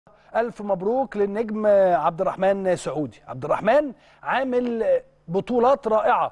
ألف مبروك للنجم عبد الرحمن سعودي عبد الرحمن عامل بطولات رائعة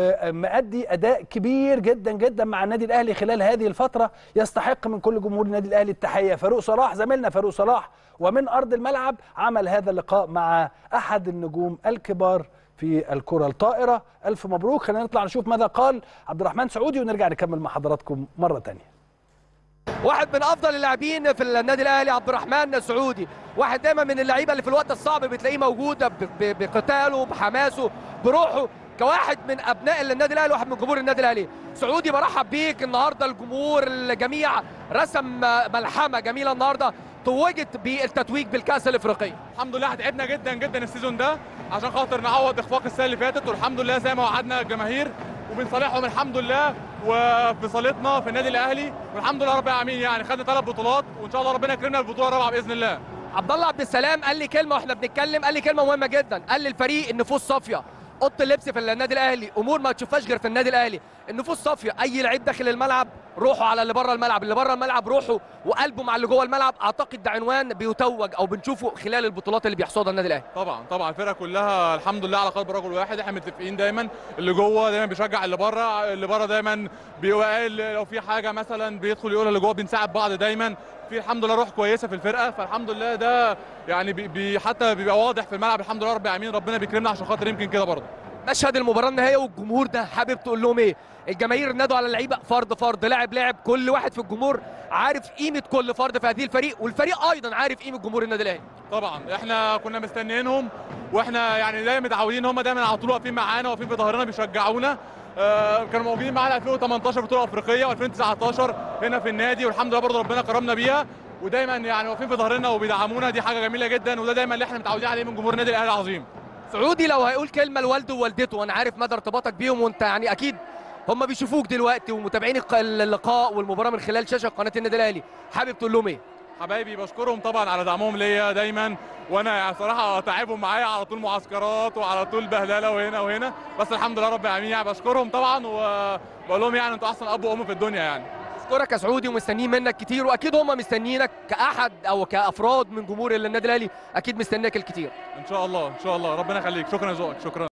ومأدي أداء كبير جدا جدا مع النادي الأهلي خلال هذه الفترة يستحق من كل جمهور النادي الأهلي التحية فاروق صلاح زميلنا فاروق صلاح ومن أرض الملعب عمل هذا اللقاء مع أحد النجوم الكبار في الكرة الطائرة ألف مبروك خلينا نطلع نشوف ماذا قال عبد الرحمن سعودي ونرجع نكمل مع حضراتكم مرة تانية واحد من افضل اللاعبين في النادي الاهلي عبد الرحمن سعودي واحد دايما من اللعيبه اللي في الوقت الصعب بتلاقيه موجود ب- ب- بقتاله بحماسه بروحه كواحد من ابناء النادي الاهلي واحد من جمهور النادي الاهلي سعودي برحب بيك النهارده الجمهور الجميع رسم ملحمه جميله النهارده توجت بالتتويج بالكاس الافريقيه الحمد لله تعبنا جدا جدا السيزون ده عشان خاطر نعوض اخفاق السنه اللي فاتت والحمد لله زي ما وعدنا الجماهير وبنصالحهم الحمد لله وفي صالتنا في النادي الاهلي والحمد لله رب العالمين يعني خدنا ثلاث بطولات وان شاء الله ربنا يكرمنا بالبطوله الرابعه باذن الله عبد الله عبد السلام قال لي كلمه واحنا بنتكلم قال لي كلمه مهمه جدا قال للفريق النفوس صافيه اوضه اللبس في النادي الاهلي امور ما تشوفهاش غير في النادي الاهلي النفوس صافيه اي لعيب داخل الملعب روحه على اللي بره الملعب اللي بره الملعب روحه وقلبه مع اللي جوه الملعب اعتقد ده عنوان بيتوج او بنشوفه خلال البطولات اللي بيحصدها النادي الاهلي طبعا طبعا الفرقه كلها الحمد لله على قلب رجل واحد احنا متفقين دايما اللي جوه دايما بيشجع اللي بره اللي بره دايما بيقول لو في حاجه مثلا بيدخل يقول اللي جوه بنساعد بعض دايما في الحمد لله روح كويسه في الفرقه فالحمد لله ده يعني بي بي حتى بيبقى واضح في الملعب الحمد لله رب العالمين ربنا بيكرمنا عشان خاطر يمكن كده برضه مشهد المباراه النهائيه والجمهور ده حابب تقول لهم ايه الجماهير نادوا على اللعيبه فرد فرد لاعب لاعب كل واحد في الجمهور عارف قيمه كل فرد في هذه الفريق والفريق ايضا عارف قيمه جمهور النادي الاهلي طبعا احنا كنا مستنيينهم واحنا يعني دايما متعودين هم دايما على طول واقفين معانا واقفين في ظهرنا بيشجعونا آه كانوا موجودين معانا 2018 بطوله افريقيه و2019 هنا في النادي والحمد لله برضه ربنا كرمنا بيها ودايما يعني واقفين في ظهرنا وبيدعمونا دي حاجه جميله جدا وده دايما اللي احنا متعودين عليه من جمهور النادي الاهلي العظيم سعودي لو هيقول كلمه لوالده ووالدته وانا عارف مدى ارتباطك بيهم وانت يعني اكيد هم بيشوفوك دلوقتي ومتابعين الق- اللقاء والمباراه من خلال شاشه قناه النادي الاهلي حابب تقول لهم ايه حبايبي بشكرهم طبعا على دعمهم ليا دايما وانا يعني صراحه تعبهم معايا على طول معسكرات وعلى طول بهدله وهنا وهنا بس الحمد لله رب العالمين يعني بشكرهم طبعا وبقول لهم يعني انتوا احسن اب وام في الدنيا يعني اشكرك يا سعودي ومستنيين منك كتير واكيد هم مستنيينك كاحد او كافراد من جمهور النادي الاهلي اكيد مستنيك الكتير ان شاء الله ان شاء الله ربنا يخليك شكرا يا ذوقك شكرا